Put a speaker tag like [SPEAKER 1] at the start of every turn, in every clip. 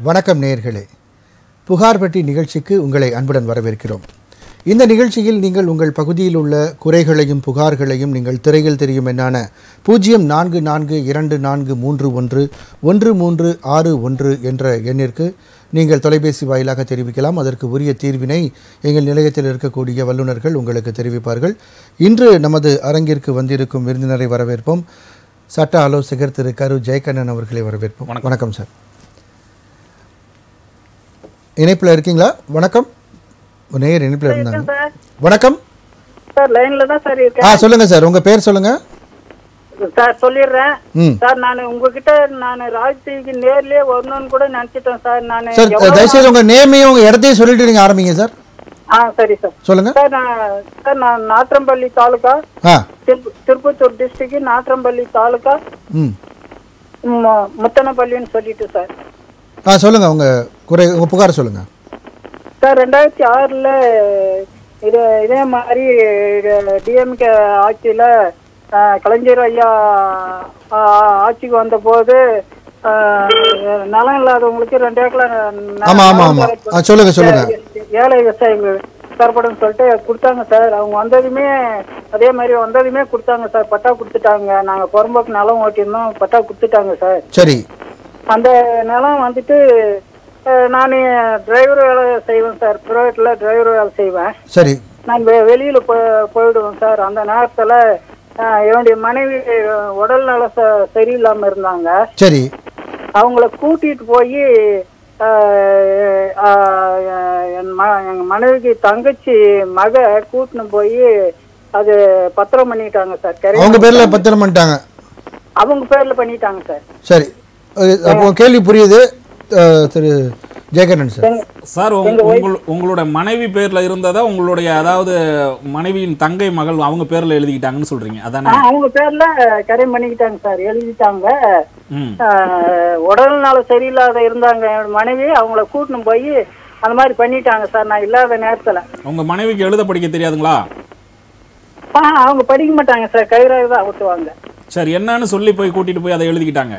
[SPEAKER 1] வணக்கம் நேயர்களே புகார் பெட்டி நிகழ்ச்சிக்கு உங்களை அன்புடன் வரவேற்கிறோம் இந்த நிகழ்ச்சியில் நீங்கள் உங்கள் பகுதியில் உள்ள குறைகளையும் புகார்களையும் நீங்கள் திரையில் தெரியும் என்னான பூஜ்ஜியம் நான்கு நான்கு இரண்டு நான்கு மூன்று ஒன்று ஒன்று மூன்று ஆறு ஒன்று என்ற எண்ணிற்கு நீங்கள் தொலைபேசி வாயிலாக தெரிவிக்கலாம் அதற்கு உரிய தீர்வினை எங்கள் நிலையத்தில் இருக்கக்கூடிய வல்லுநர்கள் உங்களுக்கு தெரிவிப்பார்கள் இன்று நமது அரங்கிற்கு வந்திருக்கும் விருந்தினரை வரவேற்போம் சட்ட ஆலோசகர் திரு கரு ஜெயக்கண்ணன் அவர்களை வரவேற்போம் வணக்கம் சார் இணைப்பில் இருக்கீங்களா வணக்கம் ஒரு நேயர் இணைப்பில் இருந்தாங்க
[SPEAKER 2] சார்
[SPEAKER 1] வணக்கம்
[SPEAKER 2] சார் லைன்ல தான் சார்
[SPEAKER 1] ஆ
[SPEAKER 2] இருக்கேன்
[SPEAKER 1] சொல்லுங்க சார் உங்க பேர் சொல்லுங்க
[SPEAKER 2] சார் சொல்லிடுறேன்
[SPEAKER 1] ம்
[SPEAKER 2] சார் நான் உங்ககிட்ட நான் ராஜ் டிவிக்கு நேர்லயே வரணும்னு கூட நினைச்சிட்டேன் சார் நான்
[SPEAKER 1] சார்
[SPEAKER 2] எவ்வளவு
[SPEAKER 1] தயவுசெய்து உங்க நேமையும் உங்க இடத்தையும் சொல்லிட்டு நீங்க ஆரம்பிங்க சார்
[SPEAKER 2] ஆ சரி சார்
[SPEAKER 1] சொல்லுங்க
[SPEAKER 2] சார் நான் சார் நான் நாற்றம்பள்ளி தாலுகா
[SPEAKER 1] ஆ
[SPEAKER 2] திரு- திருப்பத்தூர் டிஸ்ட்ரிக்ட் நாற்றம்பள்ளி தாலுகா
[SPEAKER 1] ம்
[SPEAKER 2] மு- முத்தனப்பள்ளின்னு சொல்லிட்டு சார்
[SPEAKER 1] ஆ சொல்லுங்க உங்க குறை உங்க புகார் சொல்லுங்க
[SPEAKER 2] சார் ரெண்டாயிரத்தி ஆறுல இது இதே மாதிரி டிஎம்கே ஆட்சியில ஆ, கலைஞர் ஐயா ஆ, ஆட்சிக்கு வந்தபோது ஆ, நிலம் இல்லாதவங்களுக்கு ரெண்டு ஏக்கர் ந-
[SPEAKER 1] ஆமா ஆமா ஆமா ஆ சொல்லுங்க சொல்லுங்க
[SPEAKER 2] ஏழை விவசாயிகள் தரப்படும் சொல்லிட்டு கொடுத்தாங்க சார் அவங்க வந்ததுமே அதே மாதிரி வந்ததுமே கொடுத்தாங்க சார் பட்டா கொடுத்துட்டாங்க நாங்க புறம்போக்கு நிலம் ஓட்டியிருந்தோம் பட்டா கொடுத்துட்டாங்க சார்
[SPEAKER 1] சரி
[SPEAKER 2] அந்த நிலம் வந்துட்டு நான் டிரைவர் வேலை செய்வேன் சார் ப்ரைவேட்ல டிரைவர் வேலை செய்வேன்
[SPEAKER 1] சரி
[SPEAKER 2] நான் வெ வெளியில் போ போயிடுவேன் சார் அந்த நேரத்தில் என்னுடைய மனைவி அஹ், உடல் நல ச சரியில்லாமல் இருந்தாங்க
[SPEAKER 1] சரி
[SPEAKER 2] அவங்கள கூட்டிட்டு போய் என் ம எங்கள் மனைவிக்கு தங்கச்சி மக கூட்டின்னு போய் அது பத்திரம் பண்ணிட்டாங்க சார் கரை
[SPEAKER 1] அவங்க பேர்ல பத்திரம் பண்ணிட்டாங்க
[SPEAKER 2] அவங்க பேர்ல பண்ணிட்டாங்க சார்
[SPEAKER 1] சரி அது- அப்போ கேள்வி புரியுது அஹ், திரு ஜெயகண்ணன் சார்
[SPEAKER 2] எங்க-
[SPEAKER 3] சார் உங்க- உங்கள் உங்களோட மனைவி பேர்ல இருந்ததா உங்களுடைய அதாவது மனைவியின் தங்கை மகள் அவங்க பேர்ல எழுதிக்கிட்டாங்கன்னு சொல்றீங்க
[SPEAKER 2] ஆ,
[SPEAKER 3] அதானே
[SPEAKER 2] அவங்க பேர்ல கரை பண்ணிக்கிட்டாங்க சார் எழுதிட்டாங்க
[SPEAKER 3] ம்
[SPEAKER 2] ஆஹ், உடல் நல சரியில்லாத இருந்தாங்க என்னோட மனைவி அவங்கள கூட்டின்னு போய் அந்த மாதிரி பண்ணிட்டாங்க சார் நான் இல்லாத நேரத்துல
[SPEAKER 3] உங்க மனைவிக்கு எழுத படிக்க தெரியாதுங்களா
[SPEAKER 2] ஆ அவங்க படிக்க மாட்டாங்க சார் கைராக தான் ஊற்றுவாங்க
[SPEAKER 3] சரி என்னன்னு சொல்லி போய் கூட்டிட்டு போய் அதை எழுதிக்கிட்டாங்க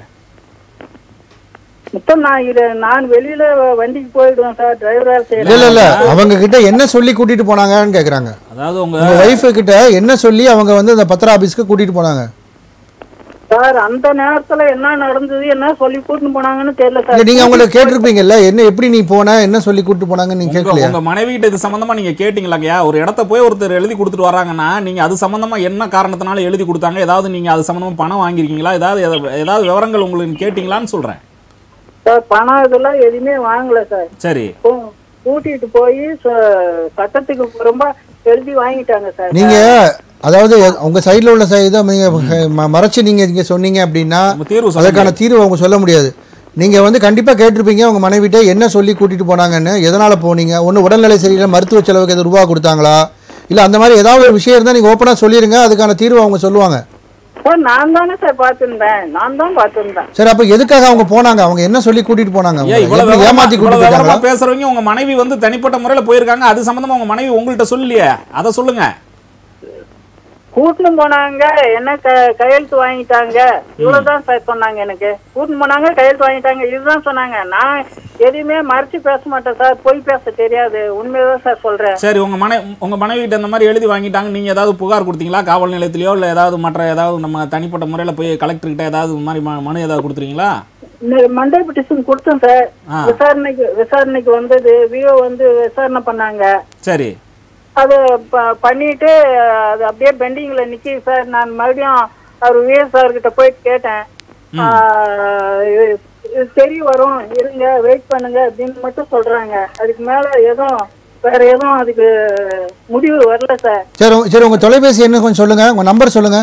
[SPEAKER 2] மொத்தம் நான் இது நான் வெளியில வண்டிக்கு போயிடுவேன் சார் டிரைவர் வேலை
[SPEAKER 1] இல்ல
[SPEAKER 2] செய்யறேன்
[SPEAKER 1] இல்ல இல்ல அவங்க கிட்ட என்ன சொல்லி கூட்டிட்டு போனாங்கன்னு கேக்குறாங்க
[SPEAKER 3] அதாவது உங்க
[SPEAKER 1] உங்க ஒய்ஃபு கிட்ட என்ன சொல்லி அவங்க வந்து அந்த பத்திர ஆபீஸ்க்கு கூட்டிட்டு போனாங்க
[SPEAKER 2] சார் அந்த நேரத்துல என்ன நடந்தது என்ன சொல்லி கூட்டின்னு போனாங்கன்னு தெரியல
[SPEAKER 1] இல்ல
[SPEAKER 2] சார்
[SPEAKER 1] நீங்க அவங்கள கேட்டிருப்பீங்கல்ல என்ன எப்படி நீ போன என்ன சொல்லி கூட்டிட்டு போனாங்கன்னு நீங்க
[SPEAKER 3] உங்க
[SPEAKER 1] கேட்கலையா
[SPEAKER 3] உங்க மனைவி கிட்ட இது சம்பந்தமா நீங்க கேட்டீங்களாங்கய்யா ஒரு இடத்த போய் ஒருத்தர் எழுதி கொடுத்துட்டு வராங்கன்னா நீங்க அது சம்பந்தமா என்ன காரணத்தினால எழுதி கொடுத்தாங்க ஏதாவது நீங்க அது சம்பந்தமா பணம் வாங்கியிருக்கீங்களா ஏதாவது எத- ஏதாவது விவரங்கள் உங்களுக்கு கேட்டீங்களான்னு சொல்றேன்
[SPEAKER 2] சார் பணம் இதெல்லாம் எதுவுமே வாங்கல சார்
[SPEAKER 3] சரி
[SPEAKER 2] கூ- கூட்டிட்டு போய் ச- சட்டத்துக்கு ரொம்ப எழுதி வாங்கிட்டாங்க சார்
[SPEAKER 1] நீங்க அதாவது உங்க சைடுல உள்ள சை- இதை நீங்க ம- மறைச்சு நீங்க இங்க சொன்னீங்க அப்படின்னா
[SPEAKER 3] நம்ம தீர்வு சொல்ல
[SPEAKER 1] அதற்கான தீர்வு அவங்க சொல்ல முடியாது நீங்க வந்து கண்டிப்பா கேட்டிருப்பீங்க உங்க மனைவிட்ட என்ன சொல்லி கூட்டிட்டு போனாங்கன்னு எதனால போனீங்க ஒண்ணு உடல்நிலை சரியில்லை மருத்துவ செலவுக்கு எது ரூபா கொடுத்தாங்களா இல்ல அந்த மாதிரி ஏதாவது ஒரு விஷயம் இருந்தா நீங்க ஓப்பனா சொல்லிருங்க அதுக்கான தீர்வு அவங்க சொல்லுவாங்க
[SPEAKER 2] சார் நான் தானே சார் பார்த்துருந்தேன் நான் தான் பார்த்துருந்தேன்
[SPEAKER 1] சரி அப்ப எதுக்காக அவங்க போனாங்க அவங்க என்ன சொல்லி கூட்டிட்டு போனாங்க
[SPEAKER 3] ஏன்
[SPEAKER 1] உங்களை?
[SPEAKER 3] இவ்வளவு
[SPEAKER 1] எப்படி
[SPEAKER 3] விவரமா-
[SPEAKER 1] ஏமாத்தி
[SPEAKER 3] இவ்வளவு
[SPEAKER 1] கூட்டிட்டு
[SPEAKER 3] விவரமா
[SPEAKER 1] போனாங்களா
[SPEAKER 3] பேசுறவங்க உங்க மனைவி வந்து தனிப்பட்ட முறையில போயிருக்காங்க அது சம்பந்தமா உங்க மனைவி உங்கள்ட்ட சொல்லலையே அதை சொல்லுங்க
[SPEAKER 2] கூட்டின்னு போனாங்க என்ன க கையெழுத்து வாங்கிட்டாங்க இவ்வளவுதான் சார் சொன்னாங்க எனக்கு கூட்டின்னு போனாங்க கையெழுத்து வாங்கிட்டாங்க இதுதான் சொன்னாங்க நான் எதையுமே மறைச்சு பேச மாட்டேன் சார் பொய் பேச தெரியாது உண்மையதான் சார் சொல்றேன்
[SPEAKER 3] சரி உங்க மனை உங்க மனைவி கிட்ட இந்த மாதிரி எழுதி வாங்கிட்டாங்க நீங்க ஏதாவது புகார் கொடுத்தீங்களா காவல் நிலையத்திலயோ இல்ல ஏதாவது மற்ற ஏதாவது நம்ம தனிப்பட்ட முறையில போய் கலெக்டர் கிட்ட ஏதாவது இந்த மாதிரி ம- மனு ஏதாவது கொடுத்துறீங்களா
[SPEAKER 2] இந்த மண்டே பிட்டிஷன் கொடுத்தேன் சார்
[SPEAKER 3] ஆ.
[SPEAKER 2] விசாரணைக்கு விசாரணைக்கு வந்தது விஓ வந்து விசாரணை பண்ணாங்க
[SPEAKER 3] சரி
[SPEAKER 2] அது ப- பண்ணிட்டு அது அப்படியே பெண்டிங்ல நிக்கி சார் நான் மறுபடியும் அவர் விஎஸ் சார் கிட்ட போயிட்டு கேட்டேன் ஆ, இது இது சரி வரும் இருங்க வெயிட் பண்ணுங்க அப்படின்னு மட்டும் சொல்றாங்க அதுக்கு மேல எதுவும் வேற எதுவும் அதுக்கு முடிவு வரல சார்
[SPEAKER 1] சரி உங்க- சரி உங்க தொலைபேசி என்ன கொஞ்சம் சொல்லுங்க உங்க நம்பர் சொல்லுங்க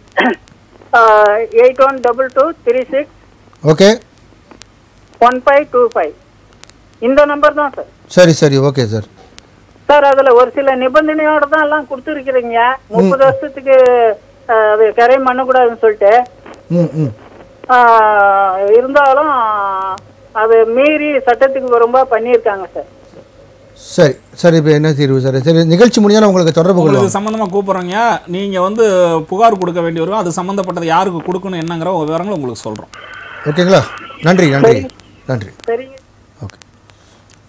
[SPEAKER 2] eight one double two three six
[SPEAKER 1] okay
[SPEAKER 2] one five two five இந்த நம்பர் தான் சார்
[SPEAKER 1] சரி சரி ஓகே சார்
[SPEAKER 2] சார் அதுல ஒரு சில நிபந்தனையோட தான் எல்லாம் கொடுத்துருக்கிறீங்க முப்பது வருஷத்துக்கு அஹ், அது கரை பண்ணக்கூடாதுன்னு சொல்லிட்டு
[SPEAKER 1] ம் ம்
[SPEAKER 2] ஆஹ், இருந்தாலும் அது மீறி சட்டத்துக்கு ரொம்ப பண்ணியிருக்காங்க சார்
[SPEAKER 1] சரி சரி இப்போ என்ன தீர்வு சார் சரி நிகழ்ச்சி முடிஞ்சாலும் உங்களுக்கு தொடர்பு கொள்ளுவோம்
[SPEAKER 3] உங்களுக்கு சம்பந்தமா கூப்பிடுறோங்க நீங்க வந்து புகார் கொடுக்க வேண்டி வரும் அது சம்பந்தப்பட்டது யாருக்கு கொடுக்கணும் என்னங்கிற விவரங்களை உங்களுக்கு சொல்றோம்
[SPEAKER 1] ஓகேங்களா நன்றி நன்றி நன்றி
[SPEAKER 2] சரிங்க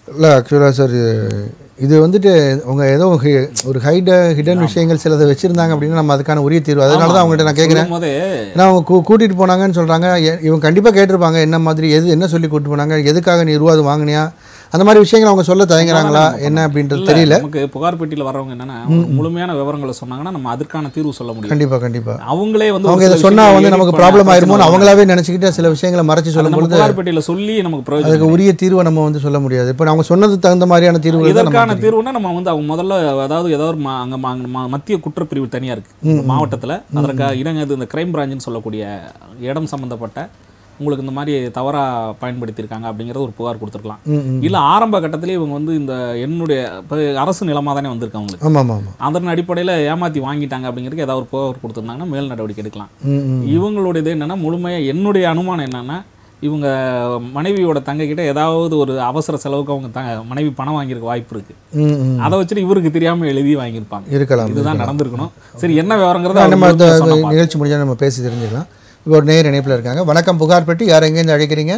[SPEAKER 1] இல்லை ஆக்சுவலாக சார் இது வந்துட்டு அவங்க ஏதோ ஹி- ஒரு ஹைட ஹிடன் விஷயங்கள் சிலதை வச்சுருந்தாங்க அப்படின்னா நம்ம அதுக்கான உரிய தீர்வு அதனால தான் அவங்கள்ட்ட நான் கேட்குறேன்
[SPEAKER 3] போதே
[SPEAKER 1] ஏன்னா அவங்க கூ கூட்டிகிட்டு போனாங்கன்னு சொல்கிறாங்க இவங்க கண்டிப்பாக கேட்டிருப்பாங்க என்ன மாதிரி எது என்ன சொல்லி கூட்டிட்டு போனாங்க எதுக்காக நீ ரூபா அது வாங்கினியா அந்த மாதிரி விஷயங்கள் அவங்க சொல்ல தயங்குறாங்களா என்ன அப்படின்றது தெரியல
[SPEAKER 3] நமக்கு புகார் பெட்டியில் வர்றவங்க என்னன்னா ஒரு முழுமையான விவரங்களை சொன்னாங்கன்னா நம்ம அதற்கான தீர்வு சொல்ல முடியும்
[SPEAKER 1] கண்டிப்பாக கண்டிப்பாக
[SPEAKER 3] அவங்களே வந்து
[SPEAKER 1] அவங்க
[SPEAKER 3] ஒரு
[SPEAKER 1] இதை
[SPEAKER 3] சில
[SPEAKER 1] சொன்னா
[SPEAKER 3] விஷயங்களை
[SPEAKER 1] வந்து
[SPEAKER 3] edit
[SPEAKER 1] நமக்கு
[SPEAKER 3] பண்ண
[SPEAKER 1] ப்ராப்ளம்
[SPEAKER 3] பிரச்சனை
[SPEAKER 1] ஆயிருமோன்னு
[SPEAKER 3] வரும்.
[SPEAKER 1] அவங்களாவே நினச்சிக்கிட்டு சில விஷயங்களை மறைச்சு
[SPEAKER 3] அது
[SPEAKER 1] சொல்லும்
[SPEAKER 3] நம்ம
[SPEAKER 1] பொழுது
[SPEAKER 3] புகார் பெட்டியில் சொல்லி நமக்கு பிரயோஜனம்
[SPEAKER 1] அதுக்கு உரிய தீர்வை நம்ம வந்து சொல்ல முடியாது இப்போ அவங்க சொன்னது தகுந்த மாதிரியான தீர்வுகள் தான்
[SPEAKER 3] இதற்கான
[SPEAKER 1] நம்ம
[SPEAKER 3] தீர்வுனா நம்ம வந்து அவங்க முதல்ல அதாவது ஏதோ ஒரு மா- அங்க மா- அங்க மா- மத்திய குற்றப்பிரிவு தனியா இருக்கு மாவட்டத்துல அதற்கு இறங்க இந்த கிரைம் பிரான்ச்னு சொல்லக்கூடிய இடம் சம்பந்தப்பட்ட உங்களுக்கு இந்த மாதிரி தவறா பயன்படுத்தியிருக்காங்க அப்படிங்கறது ஒரு புகார் கொடுத்துருக்கலாம்
[SPEAKER 1] ம், ம்.
[SPEAKER 3] இல்ல ஆரம்ப கட்டத்திலே இவங்க வந்து இந்த என்னுடைய இப்ப அரசு நிலமா தானே வந்திருக்கு அவங்களுக்கு
[SPEAKER 1] ஆமாம் ஆமாம் ஆமாம்
[SPEAKER 3] அதன் அடிப்படையில ஏமாத்தி வாங்கிட்டாங்க அப்படிங்கிறதுக்கு ஏதாவது ஒரு புகார் கொடுத்துருந்தாங்கன்னா மேல் நடவடிக்கை எடுக்கலாம்
[SPEAKER 1] ம் ம்
[SPEAKER 3] இவங்களுடையது என்னன்னா முழுமையா என்னுடைய அனுமானம் என்னன்னா இவங்க மனைவியோட தங்கக்கிட்ட ஏதாவது ஒரு அவசர செலவுக்கு அவங்க த மனைவி பணம் வாங்கியிருக்க வாய்ப்பு இருக்கு
[SPEAKER 1] ம் ம்
[SPEAKER 3] அதை வச்சுட்டு இவருக்கு தெரியாம எழுதி வாங்கியிருப்பாங்க
[SPEAKER 1] இருக்கலாம்
[SPEAKER 3] இதுதான் நடந்திருக்கணும் சரி என்ன விவரங்கிறத
[SPEAKER 1] நம்ம
[SPEAKER 3] அவர்
[SPEAKER 1] இந்த
[SPEAKER 3] முழுமையா சொன்னா பாருங்க.
[SPEAKER 1] நிகழ்ச்சி முடிஞ்சால் நம்ம பேசி தெரிஞ்சுக்கலாம் இப்போ ஒரு நேர் இணைப்பில் இருக்காங்க வணக்கம் புகார் பெட்டி யார் எங்கேருந்து அழைக்கிறீங்க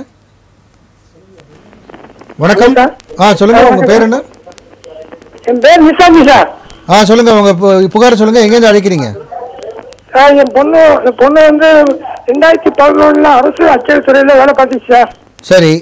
[SPEAKER 1] வணக்கம் ஆ சொல்லுங்க உங்க பேர் என்ன
[SPEAKER 4] என் பேர் நிசாமி சார்
[SPEAKER 1] ஆ சொல்லுங்க உங்க பு- புகார் சொல்லுங்க எங்கேருந்து அழைக்கிறீங்க
[SPEAKER 4] சார் என் பொண்ணு என் பொண்ணு வந்து ரெண்டாயிரத்தி பதினொன்றுல அரசு அச்சல் துறையில வேலை பார்த்துச்சு சார்
[SPEAKER 1] சரி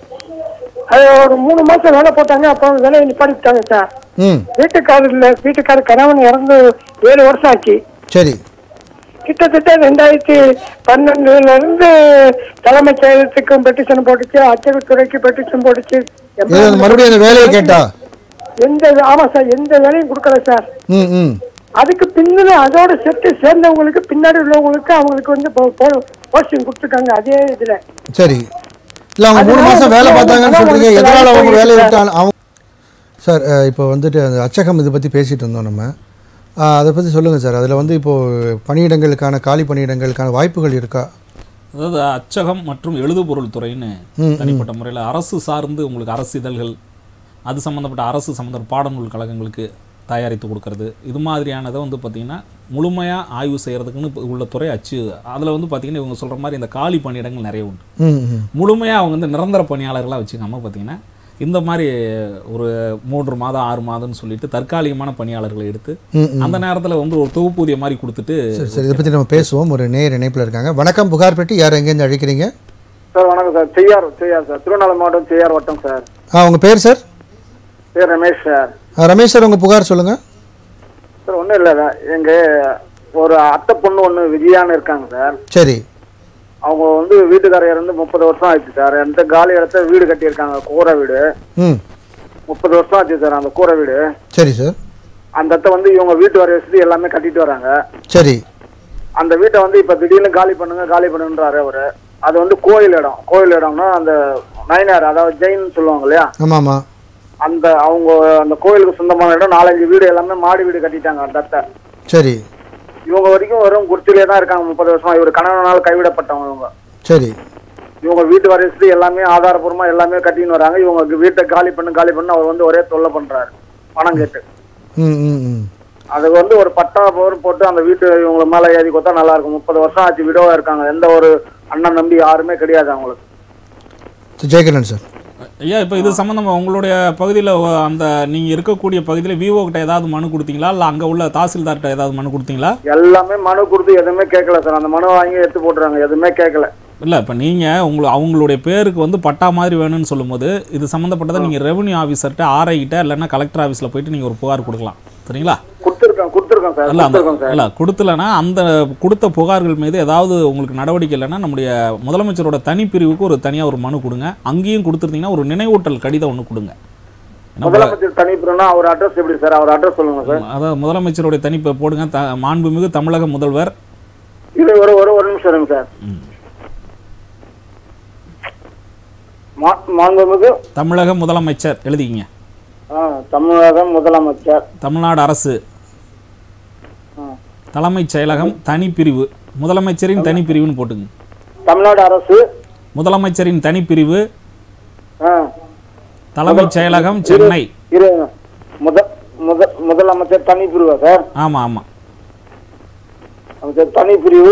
[SPEAKER 4] அது ஒரு மூணு மாசம் வேலை போட்டாங்க அப்புறம் வேலையை நிப்பாட்டிட்டாங்க சார்
[SPEAKER 1] ம்
[SPEAKER 4] வீட்டுக்காரர் இல்ல வீட்டுக்காரர் கணவன் இறந்து ஏழு வருஷம் ஆச்சு
[SPEAKER 1] சரி
[SPEAKER 4] கிட்டத்தட்ட ரெண்டாயிரத்தி பன்னெண்டுல இருந்து தலைமைச் செயலகத்துக்கும் பெட்டிஷன் போட்டுச்சு அச்சல் துறைக்கு பெட்டிஷன் போட்டுச்சு
[SPEAKER 1] இது அந்த மறுபடியும் அந்த வேலையை கேட்டா
[SPEAKER 4] எந்த ஆமா சார் எந்த வேலையும் கொடுக்கல சார்
[SPEAKER 1] ம் ம்
[SPEAKER 4] அதுக்கு பின்னாடி அதோட செட்டு சேர்ந்தவங்களுக்கு பின்னாடி உள்ளவங்களுக்கு அவங்களுக்கு வந்து போஸ்டிங் கொடுத்துருக்காங்க அதே இதுல
[SPEAKER 1] சரி இல்லை அவங்க மூணு மாதம் வேலை பார்த்தாங்கன்னு சொல்றீங்க எதனால் அவங்க வேலையை விட்டாங்க அவங்க சார் அஹ், இப்போ வந்துட்டு அந்த அச்சகம் இதை பற்றி பேசிகிட்டு இருந்தோம் நம்ம அஹ், அதை பற்றி சொல்லுங்கள் சார் அதில் வந்து இப்போது பணியிடங்களுக்கான காலி பணியிடங்களுக்கான வாய்ப்புகள் இருக்கா
[SPEAKER 3] அதாவது அச்சகம் மற்றும் எழுதுபொருள் துறைன்னு
[SPEAKER 1] ம்,
[SPEAKER 3] தனிப்பட்ட முறையில் அரசு சார்ந்து உங்களுக்கு அரசு இதழ்கள் அது சம்மந்தப்பட்ட அரசு சம்மந்த பாடநூல் கழகங்களுக்கு தயாரித்து கொடுக்கறது இது மாதிரியானதை வந்து பார்த்திங்கன்னா முழுமையாக ஆய்வு செய்கிறதுக்குன்னு இப்ப உள்ள துறை அச்சு அதில் வந்து பார்த்திங்கன்னா இவங்க சொல்கிற மாதிரி இந்த காலி பணியிடங்கள் நிறைய உண்டு
[SPEAKER 1] ம் ம்
[SPEAKER 3] முழுமையாக அவங்க வந்து நிரந்தர பணியாளர்களாக வச்சுக்காம பார்த்தீங்கன்னா இந்த மாதிரி ஒரு மூன்று மாதம் ஆறு மாதம்னு சொல்லிட்டு தற்காலிகமான பணியாளர்களை எடுத்து
[SPEAKER 1] ம், ம்.
[SPEAKER 3] அந்த நேரத்தில் வந்து ஒரு தொகுப்பூதிய மாதிரி கொடுத்துட்டு
[SPEAKER 1] சரி சரி இதை பற்றி நம்ம பேசுவோம் ஒரு நேர் இணைப்பில் இருக்காங்க வணக்கம் புகார் பெட்டி யார் எங்கேருந்து அழைக்கிறீங்க
[SPEAKER 5] சார் வணக்கம் சார் செய்யார் செய்யார் சார் திருவண்ணாமலை மாவட்டம் செய்யார் வட்டம் சார்
[SPEAKER 1] ஆ உங்கள் பேர் சார்
[SPEAKER 5] பேர் ரமேஷ் சார்
[SPEAKER 1] ஆ, ரமேஷ் சார் உங்கள் புகார் சொல்லுங்கள்
[SPEAKER 5] சார் ஒன்றும் இல்லை எங்க ஒரு அத்தை பொண்ணு ஒன்று விஜயான்னு இருக்காங்க சார்
[SPEAKER 1] சரி
[SPEAKER 5] அவங்க வந்து வீட்டுக்காரர் இருந்து முப்பது வருஷம் ஆச்சு சார் அந்த காலி இடத்த வீடு கட்டியிருக்காங்க கூரை வீடு
[SPEAKER 1] ம்
[SPEAKER 5] முப்பது வருஷம் ஆச்சு சார் அந்த கூரை வீடு
[SPEAKER 1] சரி சார்
[SPEAKER 5] அந்த இடத்த வந்து இவங்க வீட்டு வர வசதி எல்லாமே கட்டிட்டு வராங்க
[SPEAKER 1] சரி
[SPEAKER 5] அந்த வீட்டை வந்து இப்போ திடீர்னு காலி பண்ணுங்க காலி பண்ணுன்றாரு அவரு அது வந்து கோயில் இடம் கோயில் இடம்னா அந்த நயனார் அதாவது ஜெயின் சொல்லுவாங்க இல்லையா
[SPEAKER 1] ஆமாம் ஆமாம்
[SPEAKER 5] அந்த அவங்க அந்த கோயிலுக்கு சொந்தமான இடம் நாலஞ்சு வீடு எல்லாமே மாடி வீடு கட்டிட்டாங்க அந்த இடத்த
[SPEAKER 1] சரி
[SPEAKER 5] இவங்க வரைக்கும் வெறும் குர்த்திலே தான் இருக்காங்க முப்பது வருஷமா இவர் கணவனால் கைவிடப்பட்டவங்க இவங்க
[SPEAKER 1] சரி
[SPEAKER 5] இவங்க வீட்டு வரிசை எல்லாமே ஆதாரபூர்வமா எல்லாமே கட்டின்னு வராங்க இவங்க வீட்டை காலி பண்ணு காலி பண்ணு அவர் வந்து ஒரே தொல்லை பண்றாரு பணம் கேட்டு
[SPEAKER 1] ம் ம் ம்
[SPEAKER 5] அது வந்து ஒரு பட்டா போர் போட்டு அந்த வீட்டு இவங்க மேல ஏறி கொடுத்தா நல்லா இருக்கும் முப்பது வருஷம் ஆச்சு விடோவா இருக்காங்க எந்த ஒரு அண்ணன் நம்பி யாருமே கிடையாது அவங்களுக்கு
[SPEAKER 1] சரி, ஜெயகிரண் சார்
[SPEAKER 3] ஐயா இப்போ இது சம்மந்தமாக உங்களுடைய பகுதியில் அந்த நீங்கள் இருக்கக்கூடிய பகுதியில் விவோ கிட்ட ஏதாவது மனு கொடுத்தீங்களா இல்லை அங்கே உள்ள தாசில்தார்கிட்ட ஏதாவது மனு கொடுத்தீங்களா
[SPEAKER 5] எல்லாமே மனு கொடுத்து எதுவுமே கேட்கல சார் அந்த மனு வாங்கி எடுத்து போட்டுறாங்க எதுவுமே கேட்கல
[SPEAKER 3] இல்லை இப்போ நீங்கள் உங்களை அவங்களுடைய பேருக்கு வந்து பட்டா மாதிரி வேணும்னு சொல்லும்போது இது சம்மந்தப்பட்டதை நீங்கள் ரெவன்யூ ஆஃபீஸர்கிட்ட ஆர்ஐ கிட்ட இல்லைன்னா கலெக்டர் ஆஃபீஸில் போயிட்டு நீங்கள் ஒரு புகார் கொடுக்கலாம் சரிங்களா
[SPEAKER 5] கொடுத்துருக்கோம் கொடுத்துருக்கோம் சார்
[SPEAKER 3] இல்ல அந்த
[SPEAKER 5] கொடுத்துருக்கோம் சார்
[SPEAKER 3] இல்ல கொடுத்தலனா அந்த கொடுத்த புகார்கள் மீது ஏதாவது உங்களுக்கு நடவடிக்கை இல்லைன்னா நம்முடைய முதலமைச்சரோட தனிப்பிரிவுக்கு ஒரு தனியா ஒரு மனு கொடுங்க அங்கேயும் கொடுத்துருந்தீங்கன்னா ஒரு நினைவூட்டல் கடிதம் ஒன்று கொடுங்க ஏன்னா,
[SPEAKER 5] முதலமைச்சர் தனிப்புறனா அவர் அட்ரஸ் எப்படி சார் அவர் அட்ரஸ் சொல்லுங்க சார்
[SPEAKER 3] அதாவது முதலமைச்சருடைய தனிப்பை போடுங்க த மாண்புமிகு தமிழக முதல்வர்
[SPEAKER 5] இது ஒரு ஒரு ஒரு நிமிஷம் இருங்க சார்
[SPEAKER 3] ம்.
[SPEAKER 5] மா- மாண்புமிகு
[SPEAKER 3] தமிழக முதலமைச்சர் எழுதிக்கிங்க
[SPEAKER 5] ஆ, தமிழக முதலமைச்சர்
[SPEAKER 3] தமிழ்நாடு அரசு
[SPEAKER 5] ஆ.
[SPEAKER 3] தலைமைச் செயலகம் தனிப்பிரிவு முதலமைச்சரின் தனிப்பிரிவுன்னு போட்டுங்க
[SPEAKER 5] தமிழ்நாடு அரசு
[SPEAKER 3] முதலமைச்சரின் தனிப்பிரிவு
[SPEAKER 5] ஆ,
[SPEAKER 3] தலைமைச் செயலகம் சென்னை
[SPEAKER 5] இரு முத முத முதலமைச்சர் தனிப்பிரிவா சார்
[SPEAKER 3] ஆமா ஆமா
[SPEAKER 5] அமைச்சர் தனிப்பிரிவு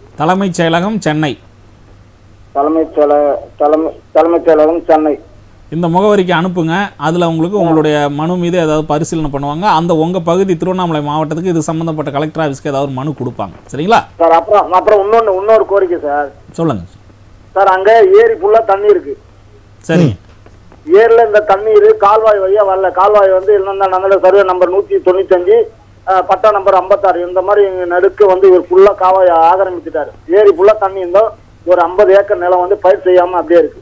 [SPEAKER 3] தலைமைச் செயலகம் சென்னை
[SPEAKER 5] தலைமைச் செயல தலைமை தலைமைச் செயலகம் சென்னை
[SPEAKER 3] இந்த முகவரிக்கு அனுப்புங்க அதில் உங்களுக்கு உங்களுடைய மனு மீது ஏதாவது பரிசீலனை பண்ணுவாங்க அந்த உங்கள் பகுதி திருவண்ணாமலை மாவட்டத்துக்கு இது சம்மந்தப்பட்ட கலெக்டர் ஆஃபீஸ்க்கு ஏதாவது ஒரு மனு கொடுப்பாங்க சரிங்களா
[SPEAKER 5] சார் அப்புறம் அப்புறம் இன்னொன்று இன்னொரு கோரிக்கை சார்
[SPEAKER 3] சொல்லுங்கள்
[SPEAKER 5] சார் அங்கே ஏரி ஃபுல்லாக தண்ணி இருக்கு
[SPEAKER 3] சரிங்க
[SPEAKER 5] ஏரியில் இந்த தண்ணீர் கால்வாய் வழியா வரல கால்வாய் வந்து இல்லைன்னா நல்ல சர்வே நம்பர் நூற்றி தொண்ணூத்தஞ்சு அஹ், பட்டா நம்பர் ஐம்பத்தாறு இந்த மாதிரி எங்க நடுக்கு வந்து இவர் ஃபுல்லாக காவாய் ஆக்கிரமிச்சிட்டாரு ஏரி ஃபுல்லாக தண்ணி இருந்தோம் ஒரு ஐம்பது ஏக்கர் நிலம் வந்து பயிர் செய்யாமல் அப்படியே இருக்கு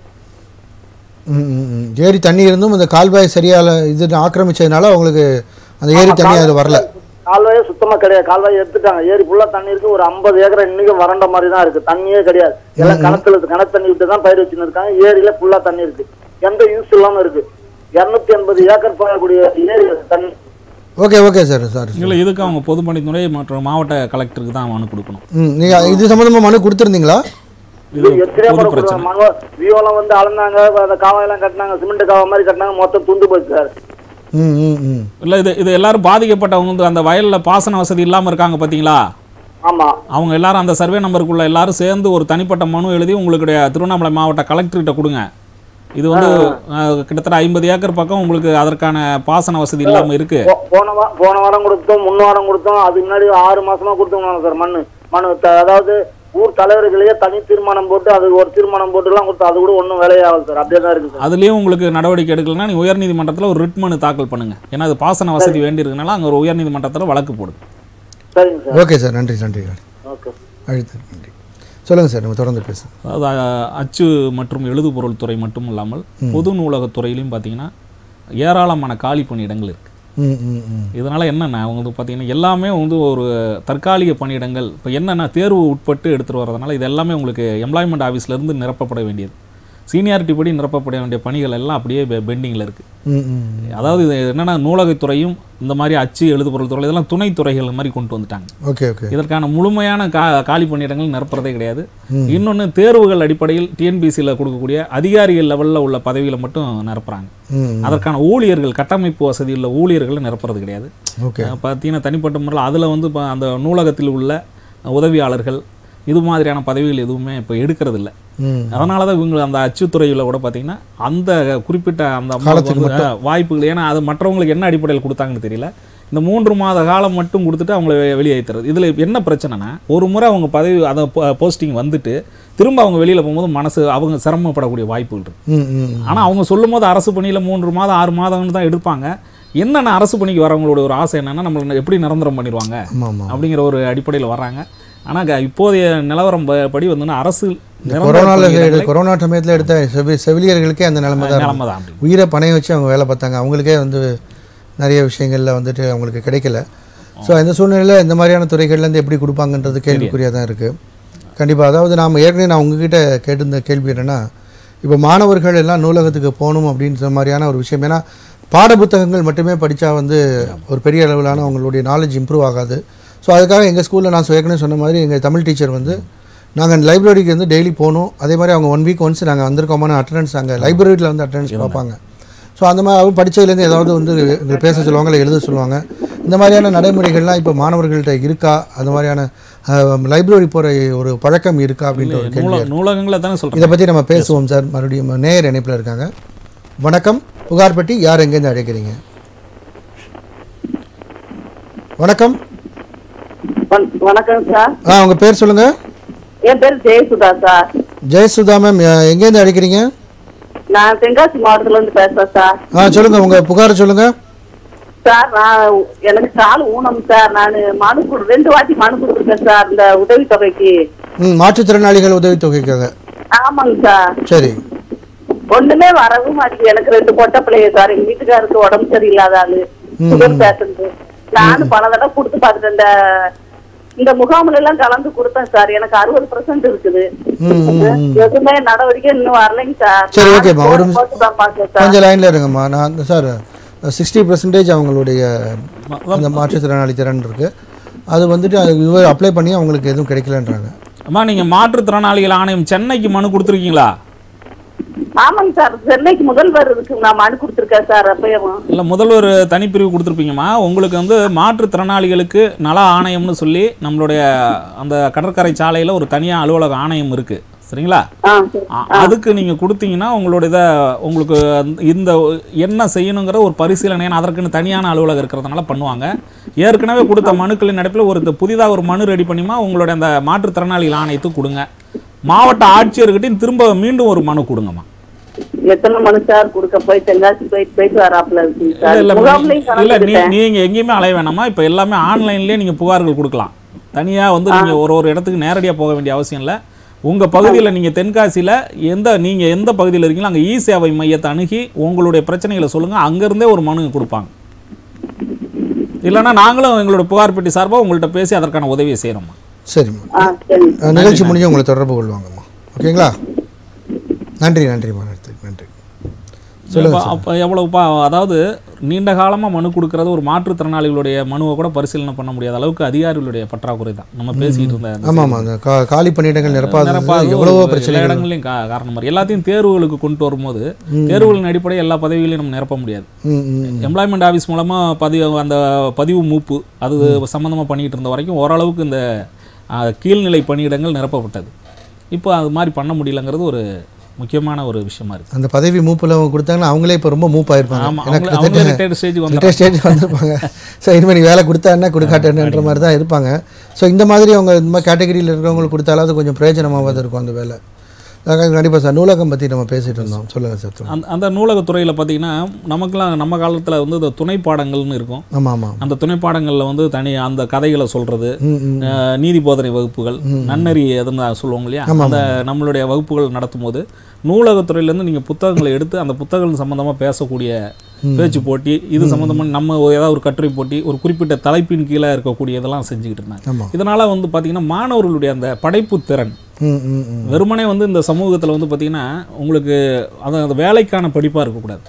[SPEAKER 1] ம், ம், ம். ஏரி தண்ணி இருந்தும் இந்த கால்வாய் சரியால இது ஆக்கிரமிச்சதுனால உங்களுக்கு அந்த ஏரி தண்ணி அது வரல
[SPEAKER 5] கால்வாயே சுத்தமா கிடையாது கால்வாய் எடுத்துட்டாங்க ஏரி ஃபுல்லா தண்ணி இருக்கு ஒரு ஐம்பது ஏக்கர் இன்னைக்கும் வறண்ட மாதிரி தான் இருக்கு தண்ணியே கிடையாது எல்லாம் கிணத்துல கிணத்து தண்ணி விட்டு தான் பயிர் வச்சுன்னு இருக்காங்க ஏரியில ஃபுல்லா தண்ணி இருக்கு எந்த யூஸ் இல்லாம இருக்கு இருநூத்தி எண்பது ஏக்கர் போகக்கூடிய ஏரி தண்ணி
[SPEAKER 1] ஓகே ஓகே சார் சார்
[SPEAKER 3] இல்லை இதுக்கு அவங்க பொதுப்பணித்துறை மற்றும் மாவட்ட கலெக்டருக்கு தான் மனு கொடுக்கணும்
[SPEAKER 1] ம் நீங்கள் இது சம்மந்தமாக மனு கொடுத்துருந்தீங்களா
[SPEAKER 3] இது
[SPEAKER 5] எத்தனையோ
[SPEAKER 3] பொது
[SPEAKER 5] முறை
[SPEAKER 3] பிரச்சனை
[SPEAKER 5] கொடுத்தாங்க வியோலாம் வந்து அளந்தாங்க அந்த காவாயெல்லாம் கட்டினாங்க சிமெண்ட் காவா மாதிரி கட்டினாங்க மொத்தம் துண்டு போச்சு சார்
[SPEAKER 1] ம் ம் ம்
[SPEAKER 3] இல்லை இது இது எல்லாரும் பாதிக்கப்பட்டவங்க வந்து அந்த வயலில் பாசன வசதி இல்லாமல் இருக்காங்க பார்த்தீங்களா
[SPEAKER 5] ஆமா
[SPEAKER 3] அவங்க எல்லாரும் அந்த சர்வே நம்பருக்குள்ள எல்லாரும் சேர்ந்து ஒரு தனிப்பட்ட மனு எழுதி உங்களுடைய திருவண்ணாமலை மாவட்ட கலெக்டர்கிட்ட கொடுங்க இது வந்து அஹ், கிட்டத்தட்ட ஐம்பது ஏக்கர் பக்கம் உங்களுக்கு அதற்கான பாசன வசதி இல்லாமல் இருக்கு
[SPEAKER 5] போ- போன வா போன வாரம் கொடுத்தோம் முன்ன வாரம் கொடுத்தோம் அதுக்கு முன்னாடி ஆறு மாசமா கொடுத்தோம் சார் மண்ணு மனு த- அதாவது ஊர் தலைவர்களையே தனி தீர்மானம் போட்டு அது ஒரு தீர்மானம் போட்டுலாம் கொடுத்தோம் அது கூட ஒன்றும் வேலையாகல சார் அப்படியே தான் இருக்கு சார்
[SPEAKER 3] அதுலேயும் உங்களுக்கு நடவடிக்கை எடுக்கலைன்னா நீங்கள் உயர்நீதிமன்றத்தில் ஒரு ரிட் மனு தாக்கல் பண்ணுங்க ஏன்னா அது பாசன வசதி வேண்டியிருக்கனால அங்கே ஒரு உயர்நீதிமன்றத்தில் வழக்கு போடுங்க
[SPEAKER 5] சரிங்க சார்
[SPEAKER 1] ஓகே சார் நன்றி நன்றி
[SPEAKER 5] ஓகே
[SPEAKER 1] அழுத்து நன்றி சொல்லுங்கள் சார் நம்ம தொடர்ந்து பேசுங்க
[SPEAKER 3] அதாவது அஹ், அச்சு மற்றும் எழுதுபொருள் துறை மட்டும் இல்லாமல் பொது நூலகத்துறையிலையும் பார்த்தீங்கன்னா ஏராளமான காலி பணியிடங்கள் இருக்குது
[SPEAKER 1] ம் ம் ம்
[SPEAKER 3] இதனால் என்னென்ன அவங்க வந்து பார்த்தீங்கன்னா எல்லாமே வந்து ஒரு தற்காலிக பணியிடங்கள் இப்போ என்னென்ன தேர்வு உட்பட்டு எடுத்துகிட்டு வரதுனால இது எல்லாமே உங்களுக்கு எம்ப்ளாய்மெண்ட் ஆஃபீஸ்லேருந்து நிரப்பப்பட வேண்டியது சீனியாரிட்டி படி நிரப்பப்பட வேண்டிய பணிகள் எல்லாம் அப்படியே பெண்டிங்கில் இருக்குது
[SPEAKER 1] ம் ம்
[SPEAKER 3] அதாவது இது என்னென்னா நூலகத்துறையும் இந்த மாதிரி அச்சு எழுதுபொருள் துறை இதெல்லாம் துணைத்துறைகள் மாதிரி கொண்டு வந்துட்டாங்க
[SPEAKER 1] ஓகே ஓகே
[SPEAKER 3] இதற்கான முழுமையான கா காலி பணியிடங்கள் நிரப்புறதே கிடையாது இன்னொன்று தேர்வுகள் அடிப்படையில் டிஎன்பிசியில் கொடுக்கக்கூடிய அதிகாரிகள் லெவலில் உள்ள பதவிகளை மட்டும் நிரப்புறாங்க
[SPEAKER 1] ம்
[SPEAKER 3] அதற்கான ஊழியர்கள் கட்டமைப்பு வசதி உள்ள ஊழியர்களை நிரப்புறது கிடையாது
[SPEAKER 1] ஓகே
[SPEAKER 3] அஹ் பார்த்தீங்கன்னா தனிப்பட்ட முறையில் அதில் வந்து இப்போ அந்த நூலகத்தில் உள்ள உதவியாளர்கள் இது மாதிரியான பதவிகள் எதுவுமே இப்போ எடுக்கிறது இல்லை
[SPEAKER 1] ம்
[SPEAKER 3] அதனால தான் இவங்க அந்த அச்சுத்துறையில் கூட பார்த்தீங்கன்னா அந்த குறிப்பிட்ட அந்த
[SPEAKER 1] காலத்துக்கு
[SPEAKER 3] வந்து, அஹ், வாய்ப்புகள் ஏன்னா அது மற்றவங்களுக்கு என்ன அடிப்படையில் கொடுத்தாங்கன்னு தெரியல இந்த மூன்று மாத காலம் மட்டும் கொடுத்துட்டு அவங்கள வெ- வெளியேற்றுறது இதில் என்ன பிரச்சனைனா ஒரு முறை அவங்க பதவி அதை போஸ்டிங் வந்துட்டு திரும்ப அவங்க வெளியில் போகும்போது மனசு அவங்க சிரமப்படக்கூடிய வாய்ப்புகள் இருக்கு
[SPEAKER 1] ம் ம்
[SPEAKER 3] ஆனால் அவங்க சொல்லும்போது அரசு பணியில் மூன்று மாதம் ஆறு மாதம்னு தான் எடுப்பாங்க என்னென்ன அரசு பணிக்கு வரவங்களோட ஒரு ஆசை என்னன்னா நம்மளை எப்படி நிரந்தரம் பண்ணிடுவாங்க
[SPEAKER 1] ஆமாம் ஆமாம்
[SPEAKER 3] அப்படிங்கிற ஒரு அடிப்படையில் வர்றாங்க ஆனால் இப்போதைய நிலவரம் ப- படி வந்து அரசு நிரந்தர
[SPEAKER 1] கொரோனாவில்
[SPEAKER 3] பணியிடங்களை-
[SPEAKER 1] கொரோனா சமயத்தில் எடுத்த செவி செவிலியர்களுக்கே அந்த நிலைமை தான்
[SPEAKER 3] நிலைமை தான் அப்படி
[SPEAKER 1] உயிரை பணைய வச்சு அவங்க வேலை பார்த்தாங்க அவங்களுக்கே வந்து நிறைய விஷயங்களில் வந்துட்டு அவங்களுக்கு கிடைக்கல ஸோ இந்த சூழ்நிலையில் இந்த மாதிரியான துறைகள்லேருந்து எப்படி கொடுப்பாங்கன்றது கேள்விக்குறியாக தான் இருக்குது கண்டிப்பாக அதாவது நாம் ஏற்கனவே நான் உங்ககிட்ட கேட்டிருந்த கேள்வி என்னென்னா இப்போ மாணவர்கள் எல்லாம் நூலகத்துக்கு போகணும் அப்படின்ற மாதிரியான ஒரு விஷயம் ஏன்னா பாட புத்தகங்கள் மட்டுமே படித்தா வந்து ஒரு பெரிய அளவிலான அவங்களுடைய நாலேஜ் இம்ப்ரூவ் ஆகாது ஸோ அதுக்காக எங்கள் ஸ்கூலில் நான் ஏற்கனவே சொன்ன மாதிரி எங்கள் தமிழ் டீச்சர் வந்து நாங்கள் லைப்ரரிக்கு வந்து டெய்லி போகணும் அதே மாதிரி அவங்க ஒன் வீக் ஒன்ஸ் நாங்கள் வந்திருக்கோமான அட்டண்டன்ஸ் அங்கே லைப்ரரியில் வந்து அட்டண்டன்ஸ் பார்ப்பாங்க ஸோ அந்த மாதிரி அவங்க படித்ததுலேருந்து ஏதாவது வந்து எங்களை பேச சொல்லுவாங்க இல்லை எழுத சொல்லுவாங்க இந்த மாதிரியான நடைமுறைகள்லாம் இப்போ மாணவர்கள்ட்ட இருக்கா அந்த மாதிரியான லைப்ரரி போகிற ஒரு பழக்கம் இருக்கா அப்படின்ற ஒரு கேள்வி
[SPEAKER 3] நூல நூலகங்களை தானே
[SPEAKER 1] இதை
[SPEAKER 3] சொல்கிறேன்
[SPEAKER 1] பற்றி நம்ம பேசுவோம் சார் மறுபடியும் நேயர் இணைப்பில் இருக்காங்க வணக்கம் புகார்பட்டி யார் எங்கேருந்து அழைக்கிறீங்க வணக்கம்
[SPEAKER 6] வண- வணக்கம் சார்
[SPEAKER 1] ஆ உங்கள் பேர் சொல்லுங்கள்
[SPEAKER 6] என் பேர் ஜெயசுதா சார்
[SPEAKER 1] ஜெயசுதா மேம் எங்கேருந்து அழைக்கிறீங்க
[SPEAKER 6] நான் தென்காசி மாவட்டத்துல இருந்து பேசுறேன் சார்
[SPEAKER 1] ஆ சொல்லுங்கள் உங்கள் புகார் சொல்லுங்கள்
[SPEAKER 6] சார் நான் எனக்கு கால் ஊனம் சார் நான் மனு கொடு ரெண்டு வாட்டி மனு கொடுத்துருக்கேன் சார் இந்த உதவித்தொகைக்கு
[SPEAKER 1] ம் மாற்றுத்திறனாளிகள் உதவித்தொகைக்காக
[SPEAKER 6] ஆமாங்க சார்
[SPEAKER 1] சரி
[SPEAKER 6] ஒண்ணுமே வரவும் மாட்டேங்குது எனக்கு ரெண்டு பொட்டை பிள்ளைங்க சார் எங்க வீட்டுக்காருக்கு உடம்பு சரியில்லாத ஆளு சுகர் பேஷண்ட் நானும் பல தடவை கொடுத்து பார்த்துட்டேன் இந்த இந்த முகாமில் எல்லாம் கலந்து கொடுத்தேன் சார் எனக்கு அறுபது பர்சன்ட் இருக்குது
[SPEAKER 1] ம் ம் ம்
[SPEAKER 6] எதுவுமே நடவடிக்கை இன்னும் வரலைங்க சார்
[SPEAKER 1] சரி, ஓகேம்மா. ஒரு நிமிஷம்.
[SPEAKER 6] போட்டு தான் பார்க்கேன் சார்
[SPEAKER 1] கொஞ்சம் லைனில் இருங்கம்மா நான் சார் சிக்ஸ்டி பர்சன்டேஜ் அவங்களுடைய அந்த மாற்றுத்திறனாளி திறன் இருக்குது அது வந்துட்டு அது இது அப்ளை பண்ணி அவங்களுக்கு எதுவும் கிடைக்கலன்றாங்க
[SPEAKER 3] அம்மா நீங்கள் மாற்றுத்திறனாளிகள் ஆணையம் சென்னைக்கு மனு கொடுத்துருக்கீங்களா
[SPEAKER 6] ஆமாங்க சார் சென்னைக்கு முதல்வர் இருக்கு நான் மனு கொடுத்துருக்கேன் சார் அப்பயும்
[SPEAKER 3] இல்லை முதல்வர் தனிப்பிரிவு கொடுத்துருப்பீங்கம்மா உங்களுக்கு வந்து மாற்றுத்திறனாளிகளுக்கு நல ஆணையம்னு சொல்லி நம்மளுடைய அந்த கடற்கரை சாலையில் ஒரு தனியாக அலுவலக ஆணையம் இருக்குது சரிங்களா
[SPEAKER 6] ஆ சரி.
[SPEAKER 3] அ- அதுக்கு நீங்கள் கொடுத்தீங்கன்னா உங்களோட இதை உங்களுக்கு அந்த- இந்த என்ன செய்யணுங்கிற ஒரு பரிசீலனை ஏன்னா அதற்குன்னு தனியான அலுவலகம் இருக்கிறதுனால பண்ணுவாங்க ஏற்கனவே கொடுத்த மனுக்களின் நடைப்பில் ஒரு இந்த புதிதாக ஒரு மனு ரெடி பண்ணிமா உங்களோட அந்த மாற்றுத்திறனாளிகள் ஆணையத்துக்கு கொடுங்க மாவட்ட ஆட்சியர்கிட்டையும் திரும்ப மீண்டும் ஒரு மனு கொடுங்கம்மா
[SPEAKER 6] எத்தனை மனு சார் கொடுக்க போய் தென்காசி போயிட்டு போயிட்டு வராப்புல இருக்குங்க
[SPEAKER 3] இல்ல
[SPEAKER 6] சார்
[SPEAKER 3] இல்ல
[SPEAKER 6] முகாம்லயும்
[SPEAKER 3] இல்ல நீ
[SPEAKER 6] கலந்துக்கிட்டேன்
[SPEAKER 3] நீங்க எங்கேயுமே அலைய வேணாமா இப்போ எல்லாமே ஆன்லைன்லயே நீங்க புகார்கள் கொடுக்கலாம் தனியா வந்து நீங்க ஒரு ஒரு இடத்துக்கு நேரடியா போக வேண்டிய அவசியம் இல்ல உங்க பகுதியில நீங்க தென்காசியில எந்த நீங்க எந்த பகுதியில் இருக்கீங்களோ அங்க இ சேவை மையத்தை அணுகி உங்களுடைய பிரச்சனைகளை சொல்லுங்க அங்கிருந்தே ஒரு மனு கொடுப்பாங்க இல்லைன்னா நாங்களும் எங்களோட புகார் பெட்டி சார்பா உங்கள்ட்ட பேசி அதற்கான உதவியை செய்யறோம்மா
[SPEAKER 1] சரிம்மா
[SPEAKER 6] ஆ சரி
[SPEAKER 1] அஹ், நிகழ்ச்சி முடிஞ்சு உங்களை தொடர்பு கொள்வாங்கம்மா ஓகேங்களா நன்றி நன்றிம்மா நன்றி நன்றி சொல்லுங்க
[SPEAKER 3] அப்ப- அப்ப எவ்வளவுப்பா அதாவது நீண்ட காலமா மனு கொடுக்கறது ஒரு மாற்றுத்திறனாளிகளுடைய மனுவை கூட பரிசீலனை பண்ண முடியாத அளவுக்கு அதிகாரிகளுடைய பற்றாக்குறை தான் நம்ம பேசிட்டு இருந்த அந்த
[SPEAKER 1] ஆமாம் அந்த கா காலி பணியிடங்கள் நிரப்பாதது
[SPEAKER 3] நிரப்பாதது
[SPEAKER 1] எவ்வளவோ
[SPEAKER 3] ஒரு
[SPEAKER 1] பிரச்சனை
[SPEAKER 3] எல்லா இடங்களையும் கா- காரணமா இருக்கு எல்லாத்தையும் தேர்வுகளுக்கு கொண்டு வரும்போது தேர்வுகளின் அடிப்படையில் எல்லா பதவிகளையும் நம்ம நிரப்ப முடியாது
[SPEAKER 1] ம் ம்
[SPEAKER 3] எம்ப்ளாய்மெண்ட் ஆஃபீஸ் மூலமா பதிவு அந்த பதிவு மூப்பு அது சம்மந்தமாக பண்ணிட்டு இருந்த வரைக்கும் ஓரளவுக்கு இந்த ஆ, கீழ்நிலை பணியிடங்கள் நிரப்பப்பட்டது இப்போ அது மாதிரி பண்ண முடியலங்கிறது ஒரு முக்கியமான ஒரு விஷயமா இருக்கு
[SPEAKER 1] அந்த பதவி மூப்பில் அவங்க கொடுத்தாங்கன்னா அவங்களே இப்போ ரொம்ப மூப் ஆயிருப்பாங்க
[SPEAKER 3] ஆமா
[SPEAKER 1] ஏன்னா
[SPEAKER 3] அவங்க அவங்க ரிட்டையர்ட் ஸ்டேஜ் வந்து
[SPEAKER 1] ரிட்டையர் ஸ்டேஜ் வந்திருப்பாங்க ஸோ இனிமேல் நீ வேலை கொடுத்தா என்ன கொடுக்காட்டேன்ற மாதிரி தான் இருப்பாங்க ஸோ இந்த மாதிரி அவங்க இந்த மாதிரி கேட்டகரியில் இருக்கிறவங்களுக்கு கொடுத்தாலாவது கொஞ்சம் பிரயோஜனமாவது இருக்கும் அந்த வேலை கண்டிப்பாக சார் நூலகம் பற்றி நம்ம பேசிட்டு இருந்தோம் சொல்லுங்கள் சார் சொல்லுங்கள்
[SPEAKER 3] அந்த அந்த நூலகத்துறையில் பார்த்தீங்கன்னா நமக்கெல்லாம் நம்ம காலத்தில் வந்து இந்த துணை பாடங்கள்னு இருக்கும்
[SPEAKER 1] ஆமாம் ஆமாம்
[SPEAKER 3] அந்த துணை பாடங்களில் வந்து தனி அந்த கதைகளை சொல்றது
[SPEAKER 1] ம் ம்
[SPEAKER 3] அஹ், நீதி போதனை வகுப்புகள் நன்னறி எதுன்னு சொல்லுவாங்க இல்லையா அந்த நம்மளுடைய வகுப்புகள் நடத்தும் போது நூலகத்துறையிலேருந்து நீங்கள் புத்தகங்களை எடுத்து அந்த புத்தகங்கள் சம்மந்தமாக பேசக்கூடிய பேச்சு போட்டி இது சம்மந்தமாக நம்ம ஒரு ஏதாவது ஒரு கட்டுரை போட்டி ஒரு குறிப்பிட்ட தலைப்பின் கீழே இருக்கக்கூடிய இதெல்லாம் செஞ்சுக்கிட்டு இருந்தாங்க
[SPEAKER 1] ஆமாம்
[SPEAKER 3] இதனால வந்து பார்த்தீங்கன்னா மாணவர்களுடைய அந்த படைப்பு திறன்
[SPEAKER 1] ம் ம் ம்
[SPEAKER 3] வெறுமனே வந்து இந்த சமூகத்தில் வந்து பார்த்தீங்கன்னா உங்களுக்கு அது அந்த வேலைக்கான படிப்பாக இருக்கக்கூடாது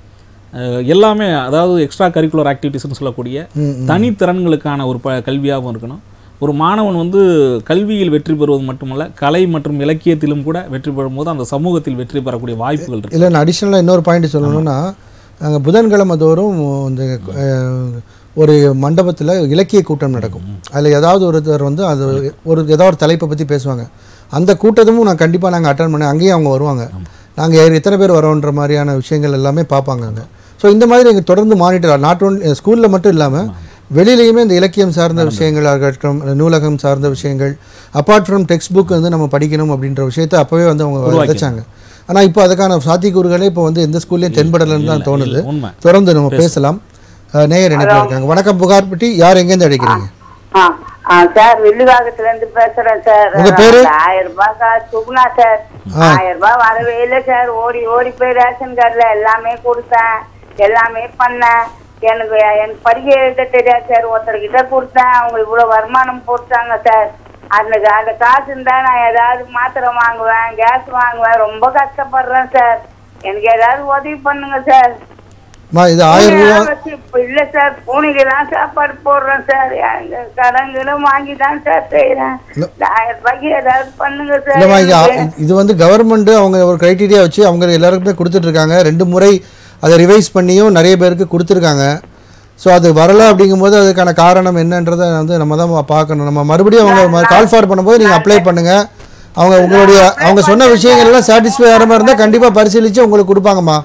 [SPEAKER 3] அஹ் எல்லாமே அதாவது எக்ஸ்ட்ரா கரிக்குலர் ஆக்டிவிட்டீஸ்னு சொல்லக்கூடிய
[SPEAKER 1] ம்,
[SPEAKER 3] தனித்திறன்களுக்கான ஒரு ப கல்வியாகவும் இருக்கணும் ஒரு மாணவன் வந்து கல்வியில் வெற்றி பெறுவது மட்டுமல்ல கலை மற்றும் இலக்கியத்திலும் கூட வெற்றி பெறும்போது அந்த சமூகத்தில் வெற்றி பெறக்கூடிய வாய்ப்புகள் இருக்கு
[SPEAKER 1] இல்லை நான் அடிஷ்னலாக இன்னொரு பாயிண்ட் சொல்லணும்னா நாங்கள் புதன்கிழமை தோறும் இந்த அஹ், ஒரு மண்டபத்தில் இலக்கிய கூட்டம் நடக்கும் அதில் ஏதாவது ஒருத்தர் வந்து அது ஒரு ஏதாவது ஒரு தலைப்பை பற்றி பேசுவாங்க அந்த கூட்டமும் நான் கண்டிப்பாக நாங்கள் அட்டன் பண்ணேன் அங்கேயும் அவங்க வருவாங்க நாங்கள் எத்தனை பேர் வரோன்ற மாதிரியான விஷயங்கள் எல்லாமே பார்ப்பாங்க அங்கே ஸோ இந்த மாதிரி எங்கள் தொடர்ந்து மானிட்டர் நாட் ஒன்லி ஸ்கூலில் மட்டும் இல்லாமல் வெளியிலையுமே இந்த இலக்கியம் சார்ந்த விஷயங்களாக இருக்கட்டும் நூலகம் சார்ந்த விஷயங்கள் அப்பார்ட் ஃப்ரம் டெக்ஸ்ட் புக் வந்து நம்ம படிக்கணும் அப்படின்ற விஷயத்தை அப்போவே வந்து அவங்க விதைச்சாங்க ஆனால் இப்போ அதுக்கான சாத்தியக்கூறுகளே இப்போ வந்து எந்த ஸ்கூல்லையும் தென்படலைன்னு தான் தோணுது
[SPEAKER 3] உண்மை
[SPEAKER 1] தொடர்ந்து நம்ம பேசலாம் அஹ், நேயர் இணைப்பில் இருக்காங்க வணக்கம் புகார் பெட்டி யார் எங்கேருந்து அழைக்கிறீங்க
[SPEAKER 6] ஆ ஆ சார் வில்லுவாகத்துல இருந்து பேசுறேன் சார்
[SPEAKER 1] உங்க பேரு?
[SPEAKER 6] ஆயிரம் ரூபாய் சார் சுகுணா சார் ஆயிரம் ரூபாய் வரவே இல்லை சார் ஓடி ஓடி போய் ரேஷன் கார்டுல எல்லாமே கொடுத்தேன் எல்லாமே பண்ணேன் எனக்கு எனக்கு படிக்க எழுத தெரியாது சார் ஒருத்தர்கிட்ட கொடுத்தேன் அவங்க இவ்வளவு வருமானம் போட்டாங்க சார் அந்த அந்த காசு இருந்தா நான் ஏதாவது மாத்திரை வாங்குவேன் கேஸ் வாங்குவேன் ரொம்ப கஷ்டப்படுறேன் சார் எனக்கு ஏதாவது உதவி பண்ணுங்க சார்
[SPEAKER 1] அம்மா இது ஆயிரம் ரூபா
[SPEAKER 6] பூனையெல்லாம் வச்சு இப்ப இல்ல சார் பூனைக்கெல்லாம் சாப்பாடு போடுறேன் சார் எங்க கடன்களும் வாங்கி தான் சார் செய்யறேன் இந்த ஆயிரம் ரூபாய்க்கு ஏதாவது பண்ணுங்க சார்
[SPEAKER 1] இல்லைம்மா இது
[SPEAKER 6] எனக்கு.
[SPEAKER 1] இது வந்து கவர்மெண்ட் அவங்க ஒரு க்ரைட்டீரியா வச்சு அவங்க எல்லாருக்குமே கொடுத்துட்டு இருக்காங்க ரெண்டு முறை அதை ரிவைஸ் பண்ணியும் நிறைய பேருக்கு கொடுத்துருக்காங்க ஸோ அது வரல அப்படிங்கும்போது அதுக்கான காரணம் என்னன்றதை வந்து நம்ம தான் பார்க்கணும் நம்ம மறுபடியும் அவங்க கால் ஃபார் பண்ணும்போது நீங்கள் அப்ளை பண்ணுங்க அவங்க உங்களுடைய அவங்க சொன்ன விஷயங்கள் எல்லாம் சாட்டிஸ்ஃபை ஆகிற மாதிரி இருந்தால் கண்டிப்பாக பரிசீலித்து உங்களுக்கு கொடுப்பாங்கம்மா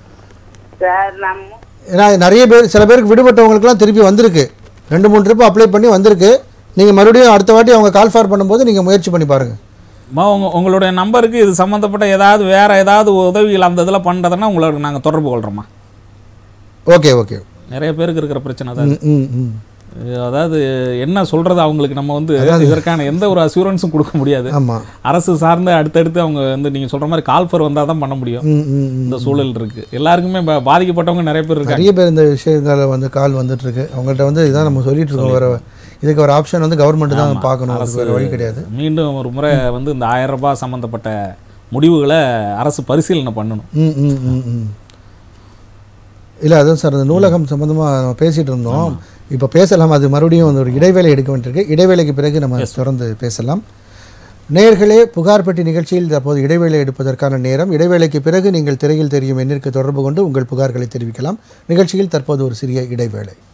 [SPEAKER 6] சார் நம்ம
[SPEAKER 1] ஏன்னா நிறைய பேர் சில பேருக்கு விடுபட்டவங்களுக்குலாம் திருப்பி வந்திருக்கு ரெண்டு மூணு ட்ரிப்பு அப்ளை பண்ணி வந்திருக்கு நீங்கள் மறுபடியும் அடுத்த வாட்டி அவங்க கால் ஃபார் பண்ணும்போது நீங்கள் முயற்சி பண்ணி பாருங்கள்
[SPEAKER 3] அம்மா, உங்க உங்களுடைய நம்பருக்கு இது சம்மந்தப்பட்ட ஏதாவது வேற ஏதாவது உதவிகள் அந்த இதில் பண்ணுறதுன்னா உங்களுக்கு நாங்கள் தொடர்பு கொள்கிறோம்மா
[SPEAKER 1] ஓகே ஓகே
[SPEAKER 3] நிறைய பேருக்கு இருக்கிற பிரச்சனை தான்
[SPEAKER 1] ம் ம் ம்
[SPEAKER 3] இது. அதாவது என்ன சொல்றது அவங்களுக்கு நம்ம வந்து இதற்கான எந்த ஒரு அசூரன்ஸும் கொடுக்க முடியாது
[SPEAKER 1] ஆமாம்
[SPEAKER 3] அரசு சார்ந்து அடுத்தடுத்து அவங்க வந்து நீங்க சொல்ற மாதிரி கால்ஃபர் வந்தால் தான் பண்ண முடியும்
[SPEAKER 1] ம் ம் ம்
[SPEAKER 3] இந்த சூழல் இருக்கு எல்லாருக்குமே பா- பாதிக்கப்பட்டவங்க நிறைய பேர் இருக்காங்க
[SPEAKER 1] நிறைய பேர் இந்த விஷயங்களை வந்து கால் வந்துட்டு இருக்கு அவங்கள்ட்ட வந்து இதான் நம்ம சொல்லிட்டு இருக்கோம் வேற இதுக்கு ஒரு ஆப்ஷன் வந்து கவர்மெண்ட் தான் பார்க்கணும் அதுக்கு வேற வழி கிடையாது
[SPEAKER 3] மீண்டும் ஒரு முறை வந்து இந்த ஆயிரம் ரூபாய் சம்பந்தப்பட்ட முடிவுகளை அரசு பரிசீலனை பண்ணணும்
[SPEAKER 1] ம் ம் ம் ம் இல்லை அதான் சார் அந்த நூலகம் சம்மந்தமாக நம்ம பேசிகிட்டு இருந்தோம் இப்போ பேசலாம் அது மறுபடியும் வந்து ஒரு இடைவேளை எடுக்க வேண்டியிருக்கு இடைவேளைக்கு பிறகு நம்ம தொடர்ந்து பேசலாம் நேயர்களே புகார் பெட்டி நிகழ்ச்சியில் தற்போது இடைவேளை எடுப்பதற்கான நேரம் இடைவேளைக்கு பிறகு நீங்கள் திரையில் தெரியும் எண்ணிற்கு தொடர்பு கொண்டு உங்கள் புகார்களை தெரிவிக்கலாம் நிகழ்ச்சியில் தற்போது ஒரு சிறிய இடைவேளை